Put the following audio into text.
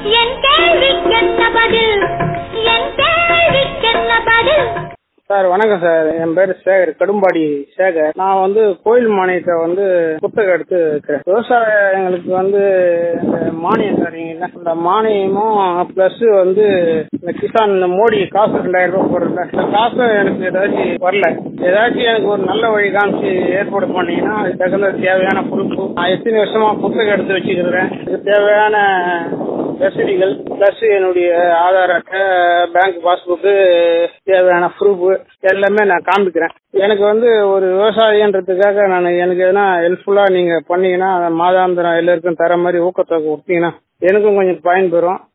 என் கேள்விக்கென்ன பதில் என் கேள்விக்கென்ன பதில் சார் வணக்கம் சார் என் பேர் சேகர் கடும்பாடி சேகர் நான் வந்து கோயில் மானியத்தை வந்து புத்தகம் எடுத்து இருக்கிறேன் விவசாயிகளுக்கு வந்து இந்த மானியம் தரீங்கல்ல இந்த மானியமும் பிளஸ் வந்து இந்த கிசான் இந்த மோடி காசு ரெண்டாயிரம் ரூபாய் போடுறல இந்த காசு எனக்கு ஏதாச்சும் வரல ஏதாச்சும் எனக்கு ஒரு நல்ல வழி காமிச்சு ஏற்பாடு பண்ணீங்கன்னா அதுக்கு தகுந்த தேவையான பொறுப்பு நான் எத்தனை வருஷமா புத்தகம் எடுத்து வச்சுக்கிறேன் இதுக்கு தேவையான ரசீதுகள் பிளஸ் என்னுடைய ஆதார் அட்டை பேங்க் பாஸ்புக்கு தேவையான ப்ரூஃப் எல்லாமே நான் காமிக்கிறேன் எனக்கு வந்து ஒரு விவசாயின்றதுக்காக நான் எனக்கு எதனா ஹெல்ப்ஃபுல்லா நீங்க பண்ணீங்கன்னா மாதாந்திரம் எல்லாருக்கும் தர மாதிரி ஊக்கத்தொகை கொடுத்தீங்கன்னா எனக்கும் கொஞ்சம் பயன்பெறும்